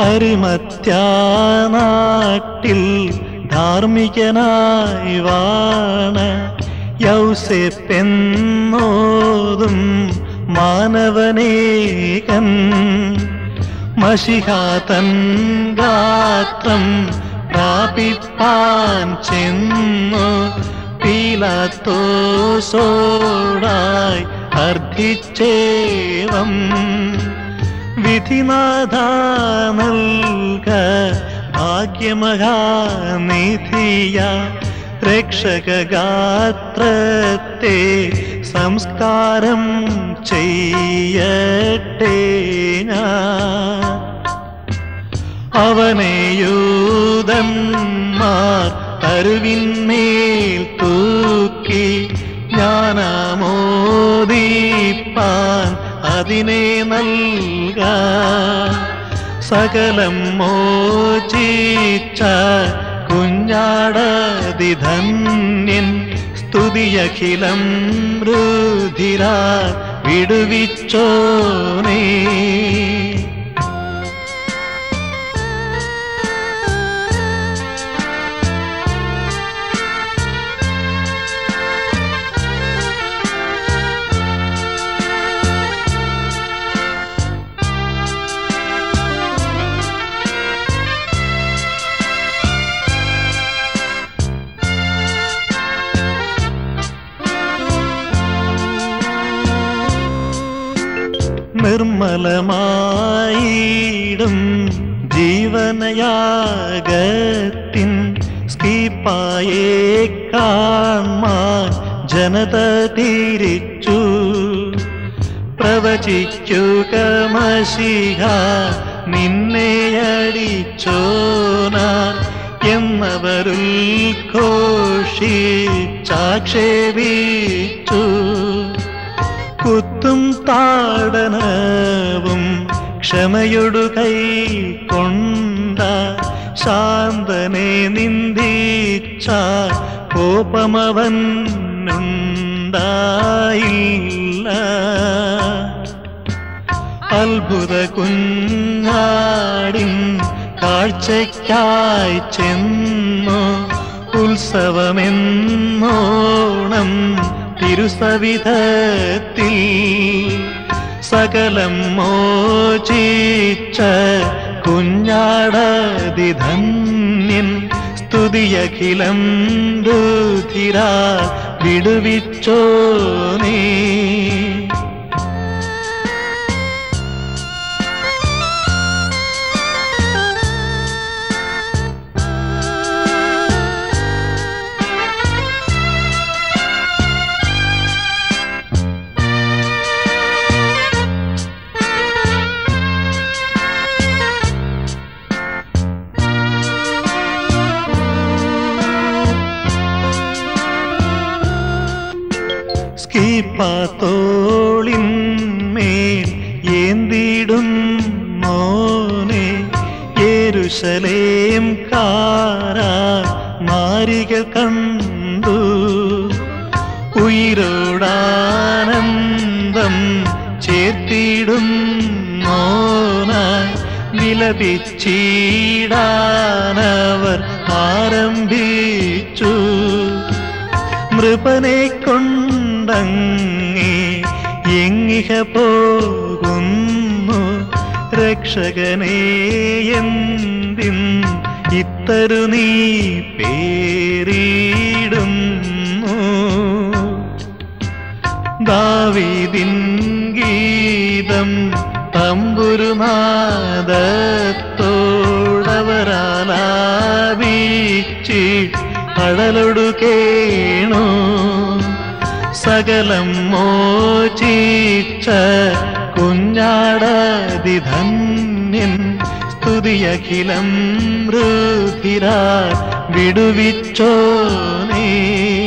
അരിമത്യാനാട്ടിൽ ധാർമ്മികനായി വാണ യൗസെപ്പെന്നോതും മാനവനേകൻ മഷിഹാതൻ ഗാത്രം പ്രാപിപ്പാൻ ചെന്നു പീലാത്തോസോടായി അർത്ഥിച്ചേവം വിധിനാഥ നൽക ഭാഗ്യമഹാനിധിയ രക്ഷകഗാത്രത്തെ സംസ്കാരം ചെയ്യട്ടെ ഞാൻ അവനെയൂതന്മാർ തരുവിന്മേൽ തൂക്കി ജ്ഞാനമോദിപ്പാൻ അതിനെ നൽക സകലം മോചിച്ച കുഞ്ഞാടതിധന്യൻ സ്തുതിയഖിലം രുധിര വിടുവിച്ചോനേ നിർമ്മലമായിടും ജീവനയാഗത്തിൻ സ്കീപ്പായെ കാൺമാൻ ജനത തിരിച്ചു പ്രവചിക്കുക മഷിഹ നിന്നെ അടിച്ചോന എന്നവരുൽ ഘോഷിച്ചാക്ഷേപിച്ചു കുത്തും താടനവും ക്ഷമയൊടു കൈ കൊണ്ട ശാന്തനെ നിന്ദിച്ച കോപമവനുണ്ടായില്ല അത്ഭുത കുഞ്ഞാടിൻ കാഴ്ചയ്ക്കായി ചെന്നു ഉത്സവമെന്നോണം തിരുസവിധത്തിൽ സകലം മോചിച്ച കുഞ്ഞാടതിധന്യൻ സ്തുതിയഖിലം രുധിര വിടുവിച്ചോ നീ സ്കീപ്പാത്തോളിന്മേൽ ഏന്തിടും മോനെ യേരുശലേം കാരാ മാരികൾ കണ്ടു ഉയരോടാനന്ദം ചേർത്തിടും മോനായി വിലപിച്ചിടാനവർ ആരംഭിച്ചു നൃപനെ കൊണ്ടങ്ങേ എങ്ങിഹ പോകുന്നു രക്ഷകനെ എന്തിൻ ഇത്തരു നീ പേരിടുന്നു ദാവീദിൻ ഗീതം തമ്പുരുനാദത്തോടവരാലാപിച്ചി കടലൊടു കേണു സകലം മോചിച്ച കുഞ്ഞാടതിധന്യൻ സ്തുതിയഖിലം രുധിര വിടുവിച്ചോ നീ